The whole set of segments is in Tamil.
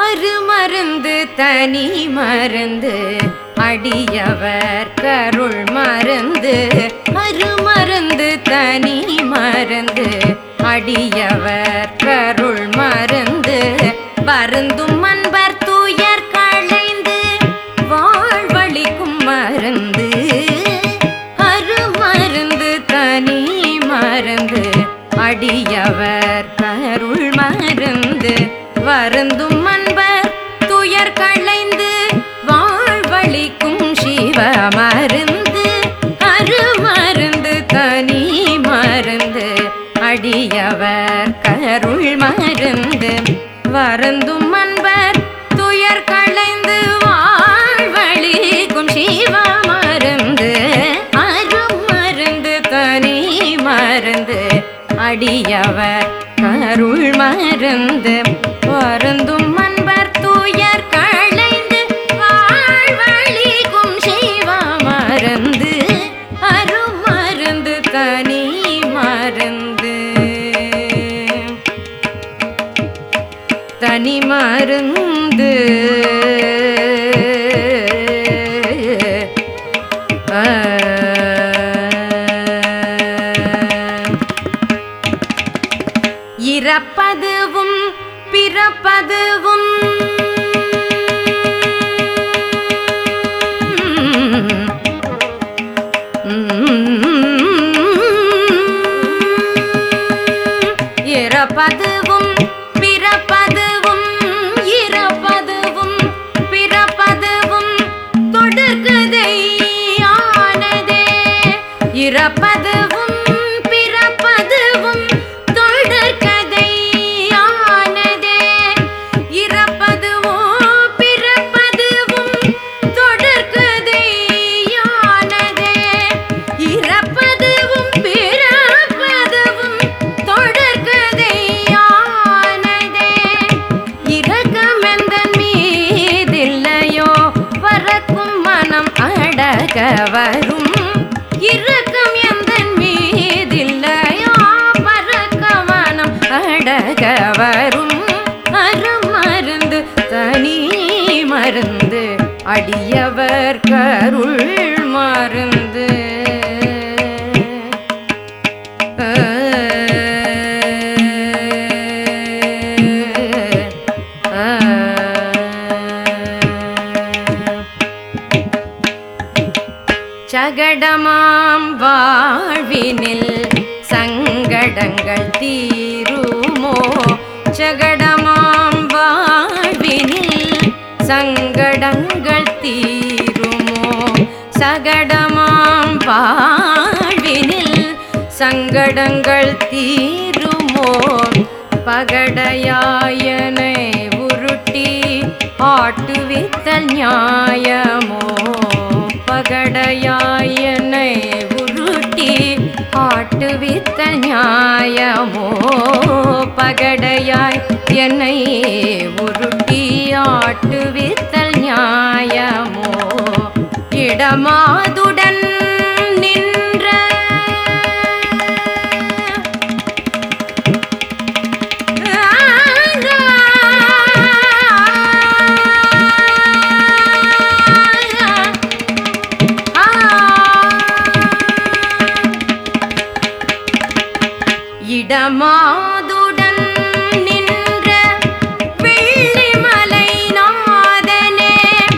அருமருந்து தனி மருந்து அடியவர் கருள் மருந்து அருமருந்து தனி மருந்து அடியவர் கருள் மருந்து வருந்தும் அன்பர் தூயர் களைந்து வாழ்வழிக்கும் மருந்து அருமருந்து தனி மருந்து அடியவர் கருள் மருந்து வருந்தும் அன்பர் துயர் களைந்து வாழ்வழிக்கும் சிவ மருந்து அருமருந்து தனி மருந்து அடியவர் கருள் மருந்து வருந்தும் அன்பர் துயர் களைந்து வாழ்வழிக்கும் சிவ மருந்து அருமருந்து தனி மருந்து அடியவர் கருள் மருந்து வருந்தும் அன்பர் தூயர் களைந்து வாழ்வழிக்கும் சிவ மருந்து அருமருந்து தனி மருந்து தனி மருந்து இறப்பதுவும் பிறப்பதுவும் இறப்பதுவும் பிறப்பதுவும் இறப்பதுவும் பிறப்பதுவும் தொடர்கதை ஆனதே இறப்பதுவும் பிறப்பதுவும் தொடர்கதை ஆனதே இறப்பதுவோ பிறப்பதுவும் தொடர்கதை ஆனதே இறப்பதுவும் பிறப்பதுவும் தொடர்கதை ஆனதே இரக்கமெந்தன் மீதில்லையோ பறக்கும் மனம் அடக வரும் இரக்கம் எந்தன் மீதில்லையோ பறக்க மனம் அடக வரும் அருமருந்து தனி மருந்து அடியவர் கருள் மருந்து சகடமாம் வாழ்வினில் சங்கடங்கள் தீருமோ சகடமாம் வாழ்வினில் சங்கடங்கள் தீருமோ சகடமாம் வாழ்வினில் சங்கடங்கள் தீருமோ பகடையாயனை உருட்டி ஆட்டுவித்தல் நியாயமோ பகடையாயனை உருட்டி ஆட்டுவித்தல் நியாயமோ பகடையாய் என்னை உருட்டி ஆட்டுவித்தல் நியாயமோ இடமாதுடன் நின்ற இடமாதுடன் நின்ற வெள்ளிமலை நாதனே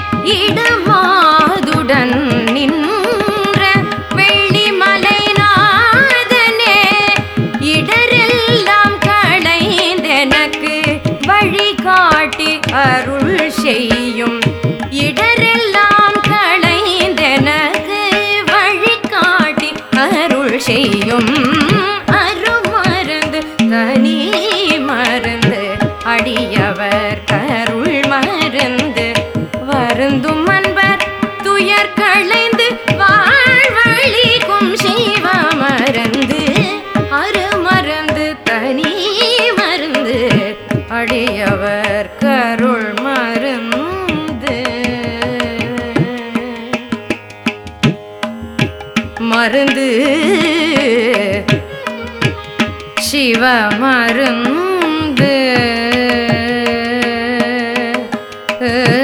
இடமாதுடன் நின்ற வெள்ளிமலை நாதனே இடரெல்லாம் களைந்தெனக்கு வழிகாட்டி அருள் செய்யும் இடரெல்லாம் களைந்தெனக்கு வழிகாட்டி அருள் செய்யும் அருமருந்து தனி மருந்து அடியவர் கருள் மருந்து வருந்தும் அன்பர் துயர் களைந்து வாழ்வழிக்கும் சிவ மருந்து அருமருந்து தனி மருந்து அடியவர் கருள் மருந்து மருந்து சிவ மருந்து அஹ்